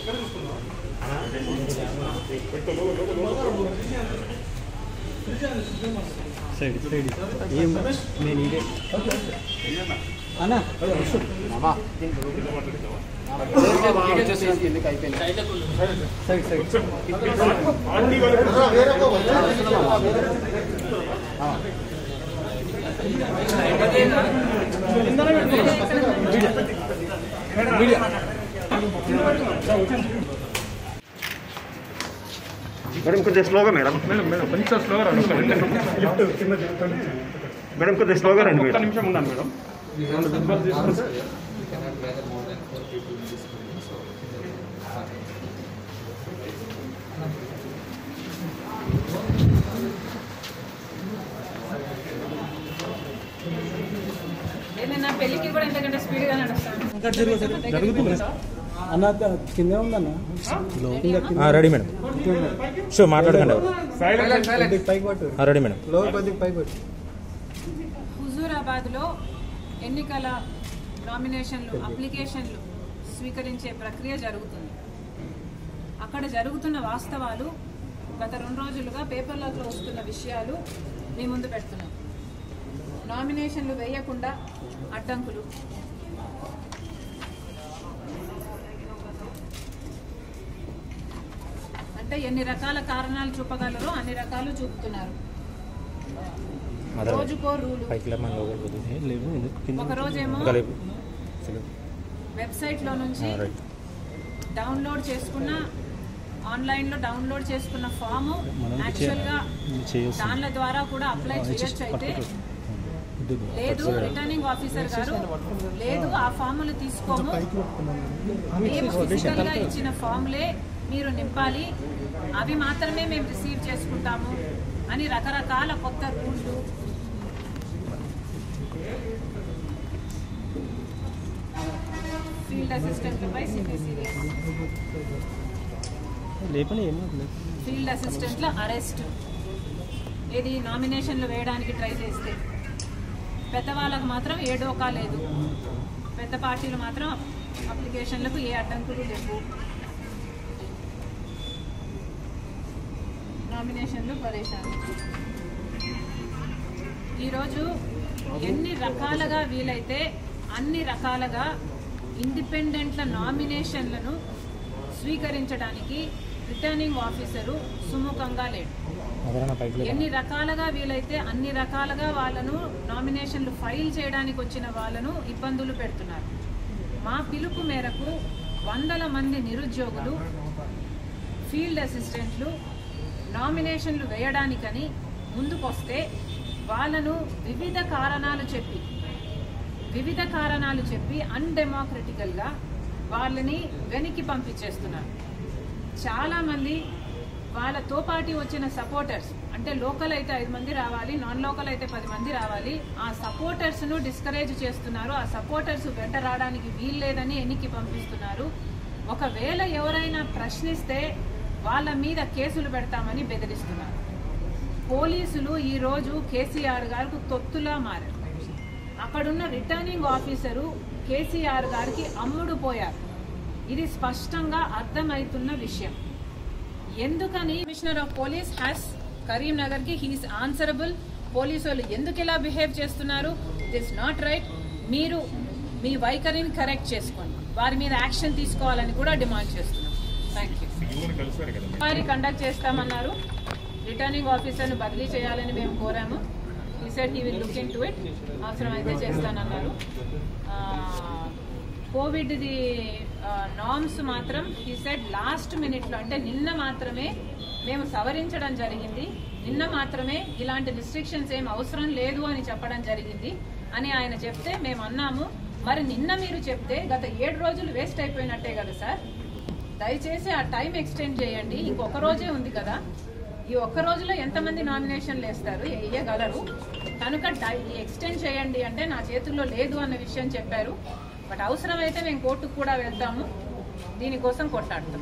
Side side ఏం నేను ఇదే అన్న సైడ్ సైడ్ మేడం కొద్దిగా స్లోగా మేడం మేడం మేడం కొంచెం స్లోగా రండి ఒక్క నిమిషం. మేడం కొద్దిగా స్లోగా రండి ఒక్క మేడం నిమిషం ఉన్నాను మేడం రెండు దిబ్బలు తీసుకుంటే ఏదైనా పెళ్లికి కూడా ఎంతకంటే స్పీడ్గా నడుస్తాను జరుగుతుంది అన్న కింద ఉందన్న రెడీ మేడం షో మాట్లాడకండి ఎవరు కొద్దిగా పైకి పట్టు రెడీ మేడం లో కొద్దిగా పైకి పట్టు హుజూరాబాద్లో ఎన్నికల నామినేషన్లు అప్లికేషన్లు స్వీకరించే ప్రక్రియ జరుగుతుంది అక్కడ జరుగుతున్న వాస్తవాలు గత రెండు రోజులుగా పేపర్లలో వస్తున్న విషయాలు మీ ముందు పెడుతున్నాం నామినేషన్లు వేయకుండా అడ్డంకులు అంటే ఎన్ని రకాల కారణాలు చూపగలరో అన్ని రకాలు చూపుతున్నారు రోజుకో రూలు పైకి లేమని లోపలికి వద్దు. లేవు ఎందుకు కింద ఒక రోజేమో ఇంకా లేపు వెబ్సైట్ లో నుంచి రైట్ డౌన్లోడ్ చేసుకున్న ఆన్లైన్ లో డౌన్లోడ్ చేసుకున్న ఫామ్ మనం యాక్చువల్ గా చేయొచ్చు దానిల ద్వారా కూడా అప్లై చేయొచ్చు అయితే లేదు రిటర్నింగ్ ఆఫీసర్ గారు లేదు ఆ ఫాములు తీసుకోము మేము ఫిజికల్ గా ఇచ్చిన ఫామ్లే మీరు నింపాలి అవి మాత్రమే మేము రిసీవ్ చేసుకుంటాము అని రకరకాల కొత్త రూల్స్ ఫీల్డ్ అసిస్టెంట్లపై సిబిసి లేపని ఏమో ఫీల్డ్ అసిస్టెంట్ల అరెస్ట్ ఇది నామినేషన్లు వేయడానికి ట్రై చేస్తే పెద్దవాళ్ళకు మాత్రం ఏ డోకా లేదు పెద్ద పార్టీలు మాత్రం అప్లికేషన్లకు ఏ అడ్డంకులు లేవు నామినేషన్లు పరేషాన్ ఈరోజు ఎన్ని రకాలుగా వీలైతే అన్ని రకాలుగా ఇండిపెండెంట్ల నామినేషన్లను స్వీకరించడానికి రిటర్నింగ్ ఆఫీసరు సుముఖంగా లేడు అదన పైకి లేపు. ఎన్ని రకాలుగా వీలైతే అన్ని రకాలుగా వాళ్ళను నామినేషన్లు ఫైల్ చేయడానికి వచ్చిన వాళ్ళను ఇబ్బందులు పెడుతున్నారు మా పిలుపు మేరకు వందల మంది నిరుద్యోగులు ఫీల్డ్ అసిస్టెంట్లు నామినేషన్లు వేయడానికని ముందుకొస్తే వాళ్ళను వివిధ కారణాలు చెప్పి వివిధ కారణాలు చెప్పి అన్డెమోక్రటికల్గా వాళ్ళని వెనక్కి పంపించేస్తున్నారు చాలామంది వాళ్ళతో పాటు వచ్చిన సపోర్టర్స్ అంటే లోకల్ అయితే ఐదు మంది రావాలి నాన్ లోకల్ అయితే పది మంది రావాలి ఆ సపోర్టర్స్ను డిస్కరేజ్ చేస్తున్నారు ఆ సపోర్టర్స్ వెంట రావడానికి వీల్లేదని ఎన్నికి పంపిస్తున్నారు ఒకవేళ ఎవరైనా ప్రశ్నిస్తే వాళ్ళ మీద కేసులు పెడతామని బెదిరిస్తున్నారు పోలీసులు ఈరోజు కేసీఆర్ గారికి తొత్తులా మారారు అక్కడున్న రిటర్నింగ్ ఆఫీసరు కేసీఆర్ గారికి అమ్ముడు పోయారు ఇది స్పష్టంగా అర్థమవుతున్న విషయం ఎందుకని commissioner of police has Karimnagar కి హీఈస్ ఆన్సరబుల్ పోలీసు వాళ్ళు ఎందుకు ఇలా బిహేవ్ చేస్తున్నారు దిస్ నాట్ రైట్ మీరు మీ వైఖరిని కరెక్ట్ చేసుకోండి వారి మీద యాక్షన్ తీసుకోవాలని కూడా డిమాండ్ చేస్తున్నాం థ్యాంక్ యూ వారి కండక్ట్ చేస్తామన్నారు రిటర్నింగ్ ఆఫీసర్ను బదిలీ చేయాలని మేము కోరాము he said he will look into it అవసరమైతే చేస్తానన్నారు కోవిడ్ది నామ్స్ మాత్రం ఈ సెట్ లాస్ట్ మినిట్లో అంటే నిన్న మాత్రమే మేము సవరించడం జరిగింది నిన్న మాత్రమే ఇలాంటి రిస్ట్రిక్షన్స్ ఏం అవసరం లేదు అని చెప్పడం జరిగింది అని ఆయన చెప్తే మేము అన్నాము మరి నిన్న మీరు చెప్తే గత ఏడు రోజులు వేస్ట్ అయిపోయినట్టే కదా సార్ దయచేసి ఆ టైం ఎక్స్టెండ్ చేయండి ఇంకొక రోజే ఉంది కదా ఈ ఒక్క రోజులో ఎంతమంది నామినేషన్లు వేస్తారు వేయగలరు కనుక ఎక్స్టెండ్ చేయండి అంటే నా చేతుల్లో లేదు అన్న విషయం చెప్పారు బట్ అవసరమైతే మేము కోర్టుకు కూడా వెళ్తాము దీనికోసం కొట్లాడతాం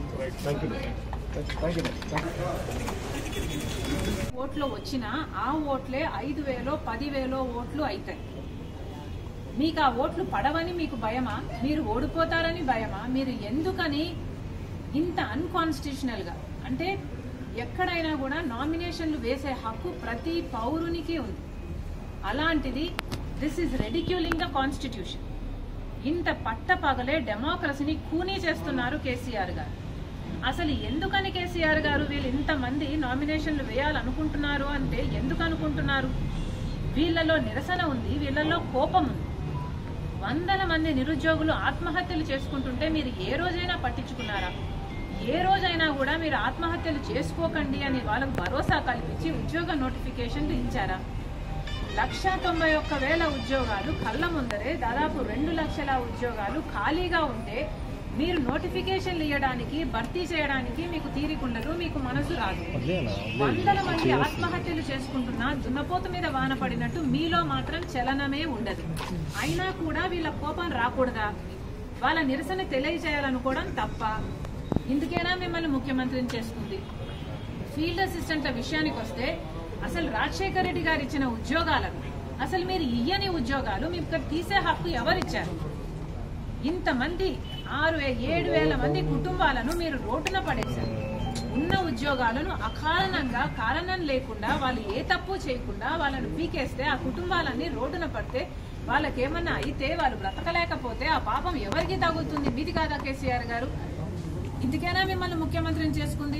ఓట్లు వచ్చినా ఆ ఓట్లే ఐదు వేలో పదివేలో ఓట్లు అవుతాయి మీకు ఆ ఓట్లు పడవని మీకు భయమా మీరు ఓడిపోతారని భయమా మీరు ఎందుకని ఇంత అన్కాన్స్టిట్యూషనల్గా అంటే ఎక్కడైనా కూడా నామినేషన్లు వేసే హక్కు ప్రతి పౌరునికి ఉంది అలాంటిది this is ridiculing the constitution ఇంత పట్టపగలే డెమోక్రసీని కూనీ చేస్తున్నారు కేసీఆర్ గారు అసలు ఎందుకని కేసీఆర్ గారు వీళ్ళు ఇంతమంది నామినేషన్లు వేయాలనుకుంటున్నారు అంటే ఎందుకు అనుకుంటున్నారు వీళ్ళలో నిరసన ఉంది వీళ్ళలో కోపం ఉంది వందల మంది నిరుద్యోగులు ఆత్మహత్యలు చేసుకుంటుంటే మీరు ఏ రోజైనా పట్టించుకున్నారా ఏ రోజైనా కూడా మీరు ఆత్మహత్యలు చేసుకోకండి అని వాళ్ళకు భరోసా కల్పించి ఉద్యోగ నోటిఫికేషన్లు ఇచ్చారా లక్ష తొంభై ఒక్క వేల ఉద్యోగాలు కళ్ళ ముందరే దాదాపు రెండు లక్షల ఉద్యోగాలు ఖాళీగా ఉంటే మీరు నోటిఫికేషన్లు ఇవ్వడానికి భర్తీ చేయడానికి మీకు తీరికుండదు మీకు మనసు రాదు వందల మంది ఆత్మహత్యలు చేసుకుంటున్నా దున్నపోతు మీద వాన పడినట్టు మీలో మాత్రం చలనమే ఉండదు అయినా కూడా వీళ్ళ కోపం రాకూడదా వాళ్ళ నిరసన తెలియజేయాలనుకోవడం తప్ప ఇందుకేనా మిమ్మల్ని ముఖ్యమంత్రిని చేసుకుంది ఫీల్డ్ అసిస్టెంట్ల విషయానికి వస్తే అసలు రాజశేఖర రెడ్డి గారు ఇచ్చిన ఉద్యోగాలను అసలు మీరు ఇయ్యని ఉద్యోగాలు మీకు ఇక్కడ తీసే హక్కు ఎవరిచ్చారు ఇంతమంది ఆరు వే- ఏడు వేల మంది కుటుంబాలను మీరు రోడ్డున పడేశారు ఉన్న ఉద్యోగాలను అకారణంగా కారణం లేకుండా వాళ్ళు ఏ తప్పు చేయకుండా వాళ్ళను పీకేస్తే ఆ కుటుంబాలన్నీ రోడ్డున పడితే వాళ్ళకేమన్నా అయితే వాళ్ళు బ్రతకలేకపోతే ఆ పాపం ఎవరికి తగులుతుంది మీది కాదా కేసీఆర్ గారు ఇందుకైనా మిమ్మల్ని ముఖ్యమంత్రిని చేసుకుంది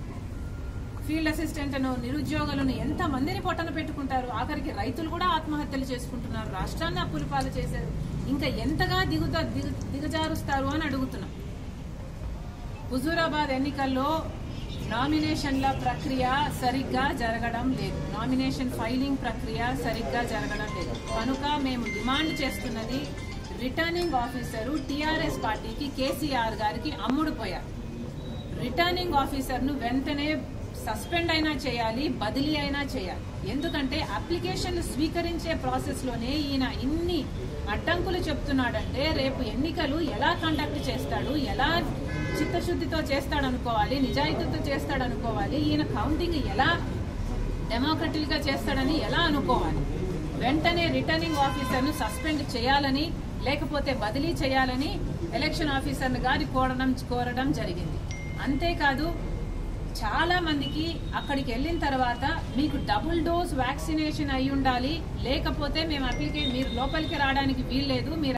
ఫీల్డ్ అసిస్టెంట్ను నిరుద్యోగులను ఎంత మందిని పొట్టన పెట్టుకుంటారు ఆఖరికి రైతులు కూడా ఆత్మహత్యలు చేసుకుంటున్నారు రాష్ట్రాన్ని అప్పులు పాలు చేశారు ఇంకా ఎంతగా దిగుతా దిగు దిగజారుస్తారు అని అడుగుతున్నాం హుజూరాబాద్ ఎన్నికల్లో నామినేషన్ల ప్రక్రియ సరిగ్గా జరగడం లేదు నామినేషన్ ఫైలింగ్ ప్రక్రియ సరిగ్గా జరగడం లేదు కనుక మేము డిమాండ్ చేస్తున్నది రిటర్నింగ్ ఆఫీసరు టీఆర్ఎస్ పార్టీకి కేసీఆర్ గారికి అమ్ముడు పోయారు రిటర్నింగ్ ఆఫీసర్ను వెంటనే సస్పెండ్ అయినా చేయాలి బదిలీ అయినా చేయాలి ఎందుకంటే అప్లికేషన్లు స్వీకరించే ప్రాసెస్లోనే ఈయన ఇన్ని అడ్డంకులు చెప్తున్నాడంటే రేపు ఎన్నికలు ఎలా కండక్ట్ చేస్తాడు ఎలా చిత్తశుద్ధితో చేస్తాడనుకోవాలి నిజాయితీతో చేస్తాడనుకోవాలి ఈయన కౌంటింగ్ ఎలా డెమోక్రటిక్ గా చేస్తాడని ఎలా అనుకోవాలి వెంటనే రిటర్నింగ్ ఆఫీసర్ను సస్పెండ్ చేయాలని లేకపోతే బదిలీ చేయాలని ఎలక్షన్ ఆఫీసర్ను గారి కోరడం కోరడం జరిగింది అంతేకాదు చాలా మందికి అక్కడికి వెళ్ళిన తర్వాత మీకు డబుల్ డోస్ వ్యాక్సినేషన్ అయి ఉండాలి లేకపోతే మేము అప్లికే మీరు లోపలికి రావడానికి వీల్లేదు మీరు